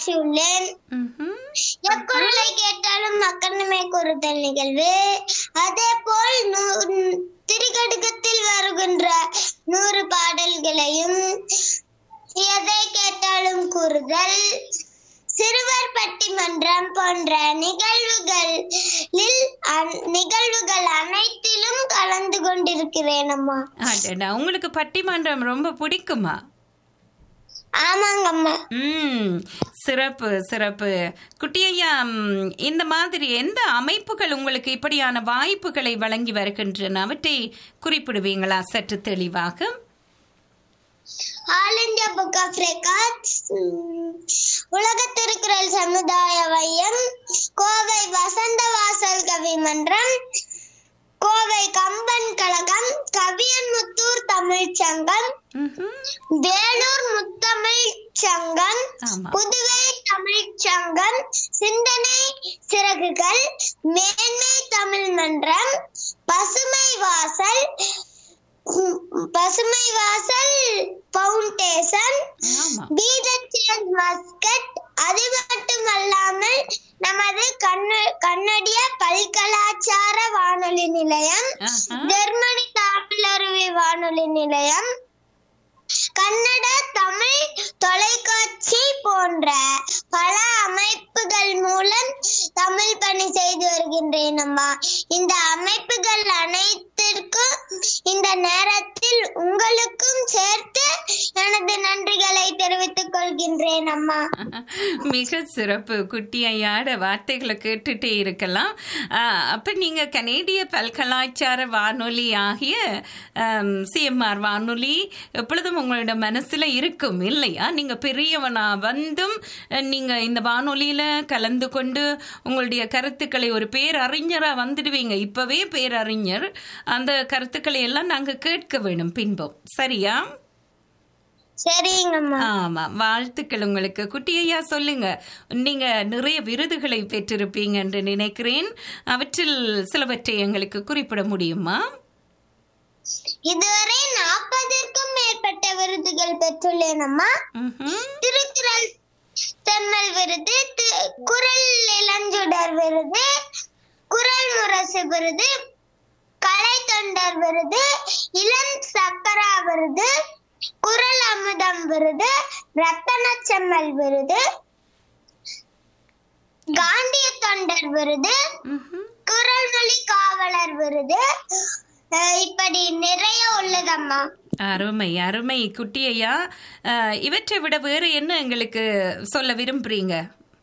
ஆற்றியுள்ளேன் ம்ஹும். எக்குரலை கேட்டாலும் மக்களுமே கூறுதல் நிகழ்வு அதே போல் நூ- திரிகடுகத்தில் வருகின்ற நூறு பாடல்களையும் எதை கேட்டாலும் கூறுதல் சிறுவர் பட்டிமன்றம் போன்ற நிகழ்வுகளில் அன்- நிகழ்வுகள் அனைத்திலும் கலந்து கொண்டிருக்கிறேன் அம்மா அடடா உங்களுக்கு பட்டிமன்றம் ரொம்ப பிடிக்குமா ஆமாங்க அம்மா ம் சிறப்பு சிறப்பு குட்டியையா ம், இந்த மாதிரி எந்த அமைப்புகள் உங்களுக்கு இப்படியான வாய்ப்புகளை வழங்கி வருகின்றன அவற்றை குறிப்பிடுவீங்களா சற்று தெளிவாக all India book of records உலக திருக்குறள் சமுதாய மையம் கோவை வசந்த வாசல் கவி மன்றம் கோவை கம்பன் கழகம் கவியன்முத்தூர் தமிழ்ச் சங்கம் ம்ஹும். வேலூர் முத்தமிழ் சங்கம் ஆமா புதுவை தமிழ்ச் சங்கம் சிந்தனை சிறகுகள் மேன்மை தமிழ் மன்றம் பசுமை வாசல் உம், பசுமை வாசல் பவுண்டேஷன் ஆமா பீதச்சேன் மஸ்கட் அது மட்டுமல்லாமல் நமது கண்ண கன்னடிய பல்கலாச்சார வானொலி நிலையம் ஆஹா. ஜெர்மனி தமிழருவி வானொலி நிலையம் கன்னட தமிழ் தொலைக்காட்சி போன்ற பல அமைப்புகள் மூலம் தமிழ் பணி செய்து வருகின்றேன் அம்மா இந்த அமைப்புகள் அனைத்திற்கும் இந்த நேரத்தில் உங்களுக்கும் சேர்த்து எனது நன்றிகளை தெரிவித்துக் கொள்கின்றேன் அம்மா மிக சிறப்பு குட்டி ஐயாட வார்த்தைகளை கேட்டுட்டே இருக்கலாம் ஆ, அப்ப நீங்க கனேடிய பல்கலாச்சார வானொலி ஆகிய சிஎம்ஆர் வானொலி எப்பொழுதும் உங்களோட மனசுல இருக்கும் இல்லையா நீங்க பெரியவனா வந்தும் அஹ், நீங்க இந்த வானொலியில கலந்து கொண்டு உங்களுடைய கருத்துக்களை ஒரு பேரறிஞரா வந்துடுவீங்க இப்பவே பேரறிஞர் அந்த கருத்துக்களை எல்லாம் நாங்க கேட்க வேணும் பின்பும் சரியா சரிங்கம்மா ஆமா வாழ்த்துக்கள் உங்களுக்கு குட்டியையா சொல்லுங்க நீங்க நிறைய விருதுகளை பெற்றிருப்பீங்க என்று நினைக்கிறேன் அவற்றில் சிலவற்றை எங்களுக்கு குறிப்பிட முடியுமா இதுவரை நாற்பதற்கும் மேற்பட்ட விருதுகள் பெற்றுள்ளேன் அம்மா ம்ஹும். திருக்குறள் தென்னல் விருது தி- குரல் இளஞ்சுடர் விருது குரல் முரசு விருது கலை தொண்டர் விருது இளம் சக்கரா விருது குரல் அமுதம் விருது ரத்தன செம்மல் விருது காந்திய தொண்டர் விருது ம்ஹும். குரல்மொழி காவலர் விருது அஹ் இப்படி நிறைய உள்ளதம்மா அருமை அருமை குட்டியையா அஹ், இவற்றை விட வேறு என்ன எங்களுக்கு சொல்ல விரும்புறீங்க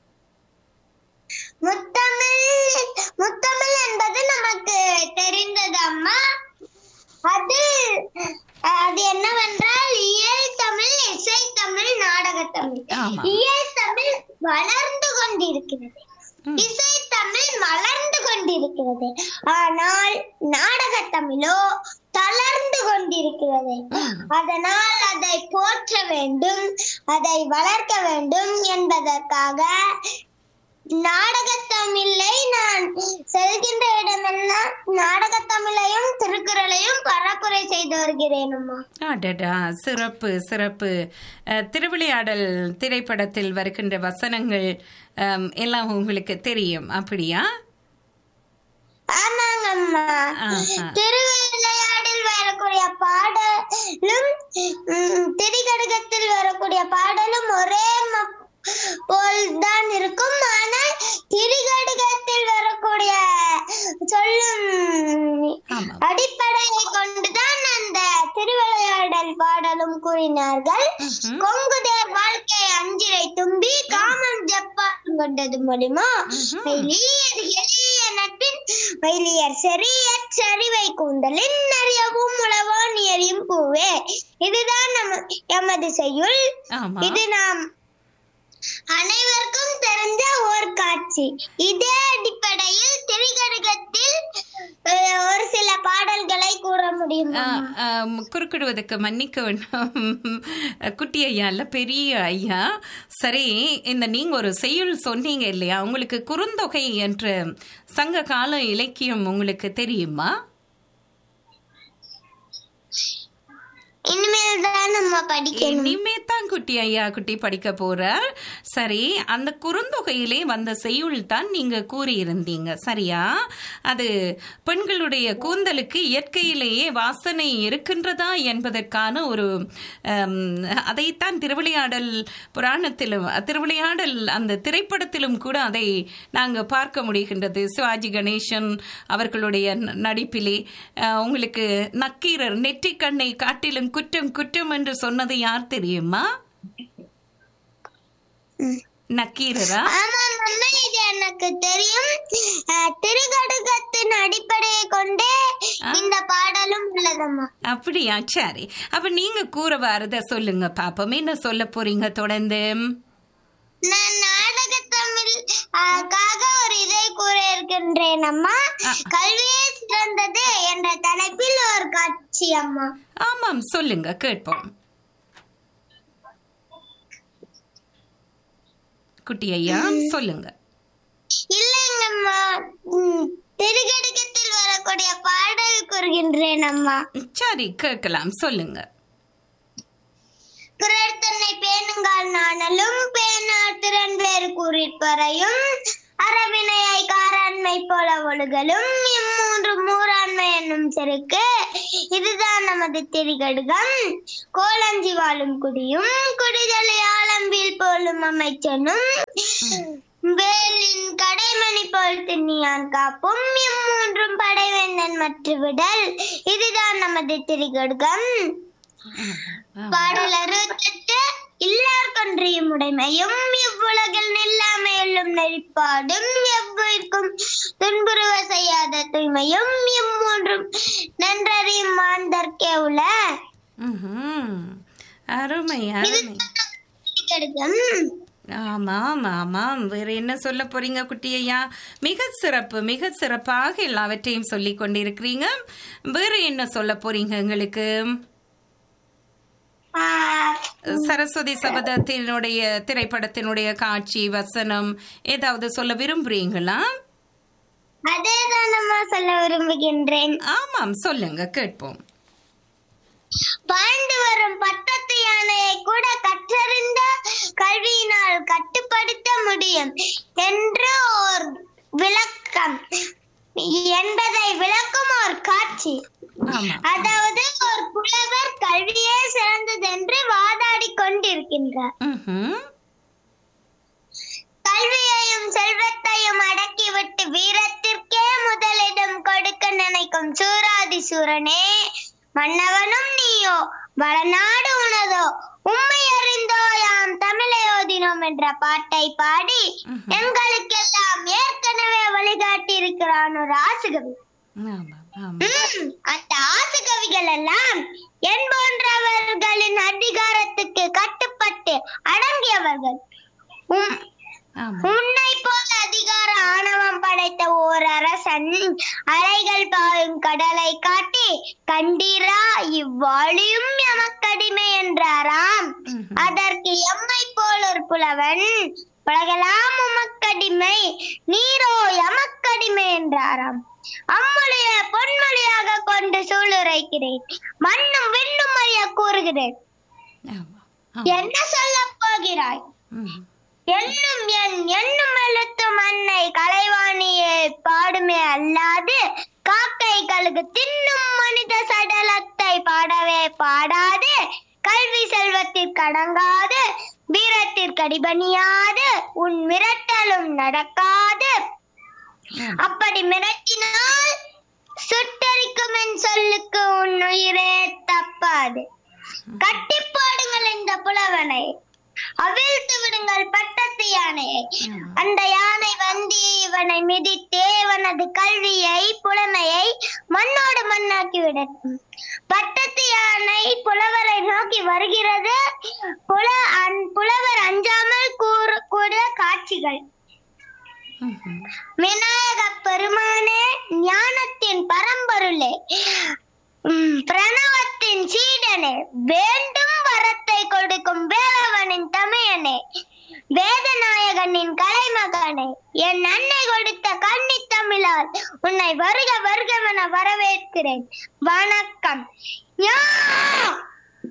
முத்தமிழ் முத்தமிழ் என்பது நமக்கு தெரிந்தது அம்மா அது அது என்னவென்றால் இயல் தமிழ் இசை தமிழ் நாடக தமிழ் ஆமா. இயல் தமிழ் வளர்ந்து கொண்டிருக்கிறது ம். இசை தமிழ் மலர்ந்து கொண்டிருக்கிறது ஆனால் நாடக தமிழோ தளர்ந்து கொண்டிருக்கிறது அதனால் அதை போற்ற வேண்டும் அதை வளர்க்க வேண்டும் என்பதற்காக நாடகத் தமிழை நான் செல்கின்ற இடமெல்லாம் நாடகத் தமிழையும் திருக்குறளையும் பரப்புரை செய்து வருகிறேன் அம்மா அடடா சிறப்பு சிறப்பு அஹ், திருவிளையாடல் திரைப்படத்தில் வருகின்ற வசனங்கள் அம், எல்லாம் உங்களுக்கு தெரியும் அப்படியா ஆமாங்க அம்மா ஆஹா. திருவிளையாடில் வரக்கூடிய பாடலும் ம், திரிகடுகத்தில் வரக்கூடிய பாடலும் ஒரே ம- போல்தான் இருக்கும் ஆனால் திரிகடுகத்தில் வரக்கூடிய சொல்லும் ஆமா அடிப்படையை கொண்டுதான் அந்த திருவிளையாடல் பாடலும் கூறினார்கள் ம்ஹும். கொங்குதேர் வாழ்க்கை அஞ்சிரை தும்பி காமம் ஜப்பான் கொண்டது மூலிமா ம்ஹும். மயிலியர் எளிய நட்பின் மயிலியர் செறியற் சரிவை கூந்தலின் அறியவும் உளவான் எறியும் பூவே இதுதான் நம்ம எமது செய்யுள் ஆமா இது நாம் அனைவருக்கும் தெரிஞ்ச ஒரு காட்சி இதே அடிப்படையில் திரிகடுகத்தில் அஹ், ஒரு சில பாடல்களை கூற முடியும் ஆ, ஆம், குறுக்கிடுவதற்கு மன்னிக்க வேண்டும் குட்டி ஐயா இல்ல பெரிய ஐயா சரி இந்த நீங்க ஒரு செய்யுள் சொன்னீங்க இல்லையா உங்களுக்கு குறுந்தொகை என்ற சங்க கால இலக்கியம் உங்களுக்கு தெரியுமா இனிமேல் தான் நம்ம படிக்கணும் இனிமே தான் குட்டி ஐயா குட்டி படிக்க போறார் சரி அந்த குறுந்தொகையிலே வந்த செய்யுள் தான் நீங்க கூறியிருந்தீங்க சரியா அது பெண்களுடைய கூந்தலுக்கு இயற்கையிலேயே வாசனை இருக்கின்றதா என்பதற்கான ஒரு ஹம், அதைத்தான் திருவிளையாடல் புராணத்திலும் திருவிளையாடல் அந்த திரைப்படத்திலும் கூட அதை நாங்க பார்க்க முடிகின்றது சிவாஜி கணேசன் அவர்களுடைய ந- நடிப்பிலே அஹ், உங்களுக்கு நக்கீரர் நெற்றிக்கண்ணை காட்டிலும் குற்றம் குற்றம் என்று சொன்னது யார் தெரியுமா ம். நக்கீரரா ஆமா அம்மா இது எனக்கு தெரியும் அஹ், திருக்கடுகத்தின் அடிப்படையை கொண்டே இந்த பாடலும் உள்ளதம்மா அப்படியா சரி அப்ப நீங்க கூற வரத சொல்லுங்க பாப்போம் என்ன சொல்ல போறீங்க தொடர்ந்து நான் நாடக தமிழ் காக ஒரு இதை கூற இருக்கின்றேன் அம்மா ஆ. கல்வியே சிறந்தது என்ற தலைப்பில் ஒரு காட்சி அம்மா ஆமாம் சொல்லுங்க கேட்போம் குட்டி ஐயா சொல்லுங்க இல்லைங்கம்மா ம், திருக்கடுகத்தில் வரக்கூடிய பாடல் கூறுகின்றேன் அம்மா சரி கேட்கலாம் சொல்லுங்க பிறர் தன்னை பேணுங்கால் நாணலும் பேணார் திறன் வேறு கூறிற்பறையும் அறவினையை காராண்மை போல ஒழுகலும் இம்மூன்று மூராண்மை என்னும் செருக்கு இதுதான் நமது திரிகடுகம் கோலஞ்சி வாழும் குடியும் குடிதலை ஆலம்பில் போலும் அமைச்சனும் வேலின் கடைமணி போல் திண்ணியான் காப்பும் இம்மூன்றும் படைவேந்தன் மற்ற விடல் இதுதான் நமது திரிகடுகம் பாடல் அறுபத்தெட்டு இல்லார் கொன்றியும் உடைமையும் இவ்வுலகில் நில்லாமையுள்ளும் நெறிப்பாடும் எவ்வுயிர்க்கும் துன்புறுவ செய்யாத தூய்மையும் இம்மூன்றும் நன்றறியும் மாந்தர்க்கே உள ம்ஹும். அருமை அருமை கடுகம் ஆமாம் ஆமாம் வேற என்ன சொல்ல போறீங்க குட்டி ஐயா மிக சிறப்பு மிக சிறப்பாக எல்லாவற்றையும் சொல்லி கொண்டிருக்கிறீங்க வேற என்ன சொல்ல போறீங்க எங்களுக்கு சரஸ்வதி சபதத்தினுடைய திரைப்படத்தினுடைய காட்சி வசனம் ஏதாவது சொல்ல விரும்புறீங்களா அதே தான் நம்ம சொல்ல விரும்புகின்றேன் ஆமாம் சொல்லுங்க கேட்போம் வாழ்ந்து வரும் பட்டத்து யானையை கூட கற்றறிந்த கல்வியினால் கட்டுப்படுத்த முடியும் என்று ஓர் விளக்கம் என்பதை விளக்கும் ஒரு காட்சி ஆமா அதாவது ஒரு புலவர் கல்வியே சிறந்தது என்று வாதாடி கொண்டிருக்கின்றார் ம்ஹும். கல்வியையும் செல்வத்தையும் அடக்கிவிட்டு வீரத்திற்கே முதலிடம் கொடுக்க நினைக்கும் சூராதி சூரனே மன்னவனும் நீயோ வளநாடு உனதோ உண்மை அறிந்தோ யாம் தமிழை ஓதினோம் என்ற பாட்டை பாடி எங்களுக்கெல்லாம் ஏற்கனவே வழிகாட்டி இருக்கிறான் ஒரு ஆசுகவி ஆமாம் ஆமாம் ம், அந்த ஆசுகவிகள் எல்லாம் என் போன்றவர்களின் அதிகாரத்துக்கு கட்டுப்பட்டு அடங்கியவர்கள் உம், ஆமாம் உன்னை போல அதிகார ஆணவம் படைத்த ஓர் அரசன் அலைகள் பாயும் கடலை காட்டி கண்டீரா இவ்வாழியும் எமக்கடிமை என்றாராம் ம்ஹும். அதற்கு எம்மை போல் ஒரு புலவன் உலகெல்லாம் உமக்கடிமை நீரோ எமக்கடிமை என்றாராம் அம்மொழிய பொன்மொழியாக கொண்டு சூளுரைக்கிறேன் மண்ணும் விண்ணும் அறிய கூறுகிறேன் ஆமாம் ஆமாம் என்ன சொல்லப் போகிறாய் ம்ஹும். எண்ணும் என் எண்ணும் எழுத்தும் அன்னை கலைவாணியே பாடுமே அல்லாது காக்கை கழுகு தின்னும் மனித சடலத்தை பாடவே பாடாது கல்வி செல்வத்திற்கு அடங்காது வீரத்திற்கு அடிபணியாது உன் மிரட்டலும் நடக்காது அப்படி மிரட்டினால் சுட்டரிக்கும் என் சொல்லுக்கு உன் உயிரே தப்பாது கட்டி போடுங்கள் இந்த புலவனை அவிழ்த்து விடுங்கள் பட்டத்து யானையை அந்த யானை வந்து இவனை மிதித்தே இவனது கல்வியை புலமையை மண்ணோடு மண்ணாக்கி விடட்டும் பட்டத்து யானை புலவரை நோக்கி வருகிறது புல அன்- புலவர் அஞ்சாமல் கூறு கூடிய காட்சிகள் ம்ஹும். விநாயக பெருமானே ஞானத்தின் பரம்பொருளே உம், பிரணவத்தின் சீடனே வேண்டும் வரத்தை கொடுக்கும் வேலவனின் தமையனே வேதநாயகனின் கலைமகனே என் அன்னை கொடுத்த கன்னி தமிழால் உன்னை வருக வருகவென வரவேற்கிறேன் வணக்கம் யா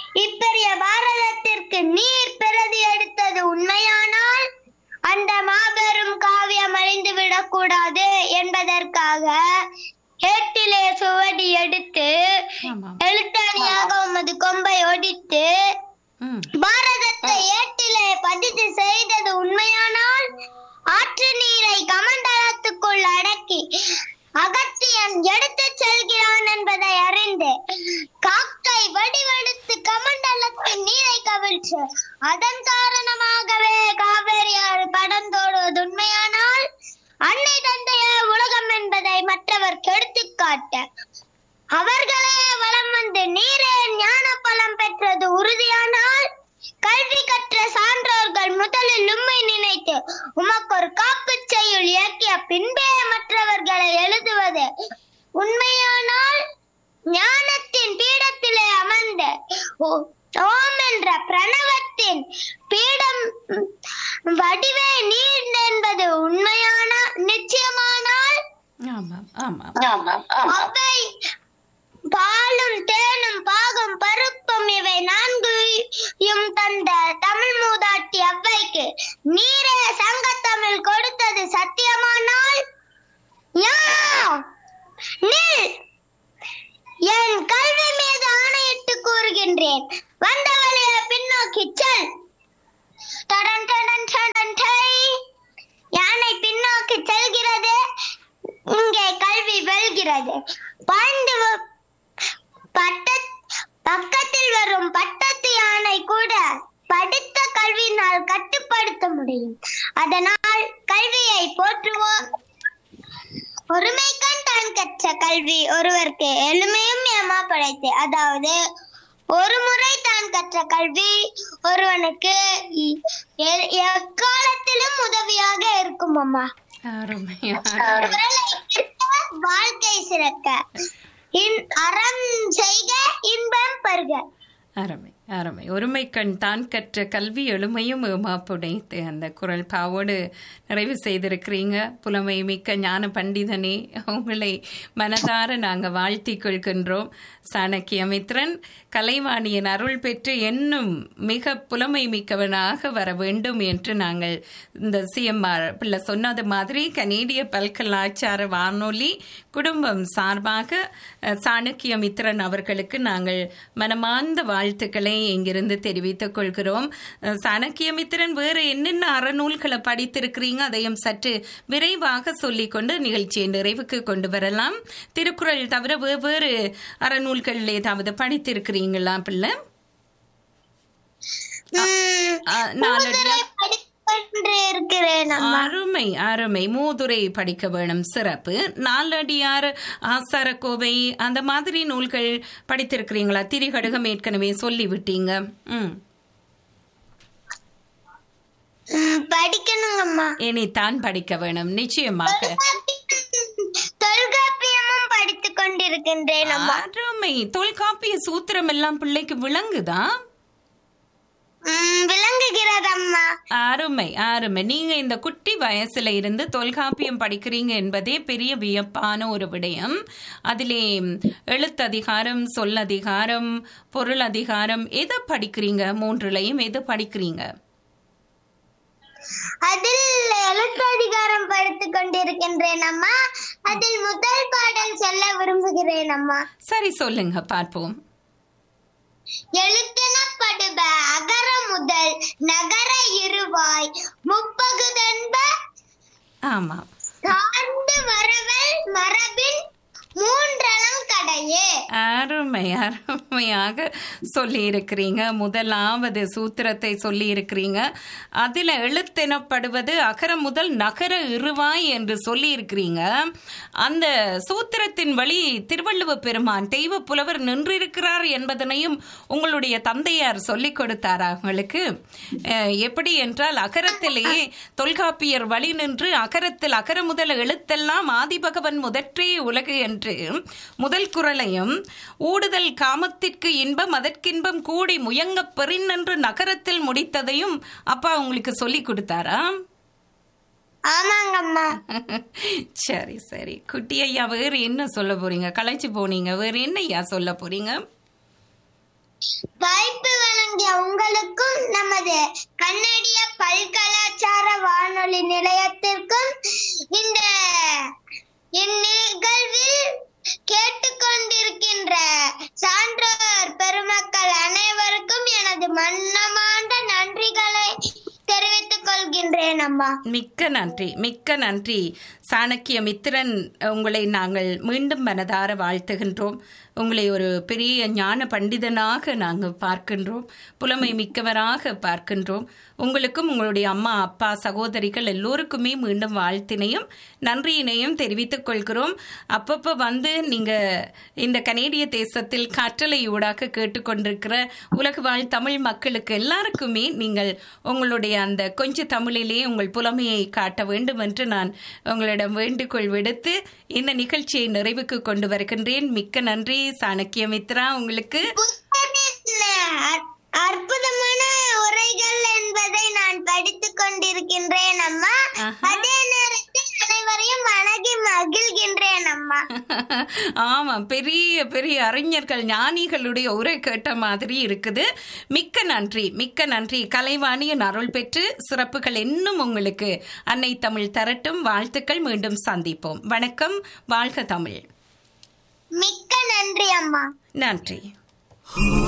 இப்பெரிய பாரதத்திற்கு நீர் பிரதி எடுத்தது உண்மையானால் அந்த மாபெரும் காவியம் அழிந்து விடக்கூடாது என்பதற்காக ஏட்டிலே சுவடி எடுத்து ஆமாம் எழுத்தாணியாக உமது கொம்பை ஒடித்து ம் பாரதத்தை ஏட்டிலே பதித்து செய்தது உண்மையானால் ஆற்று நீரை கமண்டலத்துக்குள் அடக்கி அகத்தியன் எடுத்துச் செல்கிறான் என்பதை அறிந்து காக்கை வடிவெடுத்து கமண்டலத்தின் நீரை கவிழ்ச்சு அதன் காரணமாகவே காவேரி ஆறு படந்தோடுவது உண்மையானால் அன்னை தந்தையே உலகம் என்பதை மற்றவர் கெடுத்துக் காட்ட அவர்களே வலம் வந்து நீரே ஞான பலம் பெற்றது உறுதியானால் கல்வி கற்ற சான்றோர்கள் முதலில் உம்மை நினைத்து உமக்கு ஒரு காப்புச் செய்யுள் இயக்கிய பின்பே மற்றவர்களை எழுதுவது உண்மையானால் ஞானத்தின் பீடத்திலே அமர்ந்த ஓ- ஓம் என்ற பிரணவத்தின் பீடம் ம், வடிவே நீர் என்பது உண்மையான நிச்சயமானால் ஆமாம் ஆமாம் அவை பாலும் தேனும் பாகும் பருப்பும் இவை நான்கையும் தந்த தமிழ் மூதாட்டி அவ்வைக்கு நீரே சங்கத்தமிழ் கொடுத்தது சத்தியமானால் யா! நில்! என் கல்வி மீது ஆணையிட்டு கூறுகின்றேன் வந்த வழியை பின்னோக்கி செல் டடன் டடன் டடன் டை. யானை பின்னோக்கி செல்கிறது இங்கே கல்வி வெல்கிறது பாய்ந்து வ- பட்ட பக்கத்தில் வரும் பட்டத்து யானை கூட படித்த கல்வியினால் கட்டுப்படுத்த முடியும் அதனால் கல்வியை போற்றுவோம் ஒருமைக்கண் தான் கற்ற கல்வி ஒருவருக்கு எளிமையும் ஏமா படைத்து அதாவது ஒரு முறை தான் கற்ற கல்வி ஒருவனுக்கு இ- எ- எக்காலத்திலும் உதவியாக இருக்கும் அம்மா அருமை குரலை கேட்க, வாழ்க்கை சிறக்க இன் அறம் செய்க இன்பம் பருக அருமை அருமை ஒருமை கண் தான் கற்ற கல்வி எளிமையும் ஏமாப்புடைத்து அந்த குரல் பாவோடு நிறைவு செய்திருக்கிறீங்க புலமை மிக்க ஞான பண்டிதனே உங்களை மனதார நாங்கள் வாழ்த்தி கொள்கின்றோம் சாணக்கியமித்ரன் கலைவாணியின் அருள் பெற்று என்னும் மிக புலமை மிக்கவனாக வர வேண்டும் என்று நாங்கள் இந்த சிஎம்ஆர் பிள்ளை சொன்னது மாதிரி கனேடிய பல்கலாச்சார வானொலி குடும்பம் சார்பாக அஹ், சாணக்கியமித்ரன் அவர்களுக்கு நாங்கள் மனமார்ந்த வாழ்த்துக்களை இங்கிருந்து தெரிவித்துக் கொள்கிறோம் அஹ், சாணக்கியமித்ரன் வேறு என்னென்ன அறநூல்களை படித்திருக்கிறீங்க அதையும் சற்று விரைவாக சொல்லிக்கொண்டு நிகழ்ச்சியை நிறைவுக்கு கொண்டு வரலாம் திருக்குறள் தவிர வெவ்வேறு அறநூல்கள் ஏதாவது படித்திருக்கிறீங்களா பிள்ளை உம், அஹ், நாளடியா மூதுரை படித்துக்கொண்டு இருக்கிறேன் அம்மா அருமை அருமை மூதுரை படிக்க வேணும் சிறப்பு நாலடியார் ஆசாரக்கோவை அந்த மாதிரி நூல்கள் படித்திருக்கிறீங்களா திரிகடுகம் ஏற்கனவே சொல்லிவிட்டீங்க ம் உம், படிக்கணுங்கம்மா இனித்தான் படிக்க வேணும் நிச்சயமாக தொல்காப்பியமும் படித்துக் கொண்டிருக்கின்றேன் அம்மா அருமை தொல்காப்பிய சூத்திரம் எல்லாம் பிள்ளைக்கு விளங்குதா உம், விளங்குகிறது அம்மா அருமை அருமை நீங்க இந்த குட்டி வயசுல இருந்து தொல்காப்பியம் படிக்கிறீங்க என்பதே பெரிய வியப்பான ஒரு விடயம் அதிலே எழுத்ததிகாரம் சொல்லதிகாரம் பொருள் அதிகாரம் எதை படிக்கிறீங்க மூன்றுலையும் எது படிக்கிறீங்க அதில் எழுத்ததிகாரம் படித்துக் கொண்டிருக்கின்றேன் அம்மா அதில் முதல் பாடல் சொல்ல விரும்புகிறேன் அம்மா சரி சொல்லுங்க பார்ப்போம் எழுத்தெனப்படுப அகர முதல் நகர இருவாய் முப்பகுதென்ப ஆமா சார்ந்து வரவல் மரபின் மூன்றளம் கடையே அருமை அருமையாக சொல்லி இருக்கிறீங்க முதலாவது சூத்திரத்தை சொல்லி இருக்கிறீங்க அதில் எழுத்தெனப்படுவது அகர முதல் நகர இருவாய் என்று சொல்லி இருக்கிறீங்க அந்த சூத்திரத்தின் வழி திருவள்ளுவ பெருமான் தெய்வ புலவர் நின்றிருக்கிறார் என்பதனையும் உங்களுடைய தந்தையார் சொல்லிக் கொடுத்தாரா உங்களுக்கு அஹ், எப்படி என்றால் அகரத்திலேயே தொல்காப்பியர் வழி நின்று அகரத்தில் அகர முதல் எழுத்தெல்லாம் ஆதிபகவன் முதற்றே உலகு என்று முதல் குரலையும் ஊடுதல் காமத்திற்கு இன்பம் அதற்கின்பம் கூடி முயங்கப் பெறின் என்று நகரத்தில் முடித்ததையும் அப்பா உங்களுக்கு சொல்லி கொடுத்தாரா ஆமாங்கம்மா சரி சரி குட்டி ஐயா வேறு என்ன சொல்ல போறீங்க களைச்சு போனீங்க வேறு என்ன ஐயா சொல்ல போறீங்க வாய்ப்பு வழங்கிய உங்களுக்கும் நமது கன்னடிய பல்கலாச்சார வானொலி நிலையத்திற்கும் இந்த இந்நிகழ்வில் கேட்டுக்கொண்டிருக்கின்ற சான்றோர் பெருமக்கள் அனைவருக்கும் எனது மன்னமாண்ட நன்றிகளை தெரிவித்துக் கொள்கின்றேன் அம்மா மிக்க நன்றி மிக்க நன்றி சாணக்கிய மித்திரன் உங்களை நாங்கள் மீண்டும் மனதார வாழ்த்துகின்றோம் உங்களை ஒரு பெரிய ஞான பண்டிதனாக நாங்கள் பார்க்கின்றோம் புலமை மிக்கவராக பார்க்கின்றோம் உங்களுக்கும் உங்களுடைய அம்மா அப்பா சகோதரிகள் எல்லோருக்குமே மீண்டும் வாழ்த்தினையும் நன்றியினையும் தெரிவித்துக் கொள்கிறோம் அப்பப்போ வந்து நீங்க இந்த கனேடிய தேசத்தில் கற்றலை ஊடாக கேட்டுக்கொண்டிருக்கிற உலக வாழ் தமிழ் மக்களுக்கு எல்லாருக்குமே நீங்கள் உங்களுடைய அந்த கொஞ்ச தமிழிலே உங்கள் புலமையை காட்ட வேண்டும் என்று நான் உங்களிடம் வேண்டுகோள் விடுத்து இந்த நிகழ்ச்சியை நிறைவுக்கு கொண்டு வருகின்றேன் மிக்க நன்றி சாணக்கிய மித்ரா உங்களுக்கு புத்தகத்தில் அற்- அற்புதமான உரைகள் என்பதை நான் படித்துக் கொண்டிருக்கின்றேன் அம்மா ஆஹா. அதே நேரத்தில் அனைவரையும் வணங்கி மகிழ்கின்றேன் அம்மா ஆமா பெரிய பெரிய அறிஞர்கள் ஞானிகளுடைய உரை கேட்ட மாதிரி இருக்குது மிக்க நன்றி மிக்க நன்றி கலைவாணியின் அருள் பெற்று சிறப்புகள் இன்னும் உங்களுக்கு அன்னை தமிழ் தரட்டும் வாழ்த்துக்கள் மீண்டும் சந்திப்போம் வணக்கம் வாழ்க தமிழ் மிக்க நன்றி அம்மா நன்றி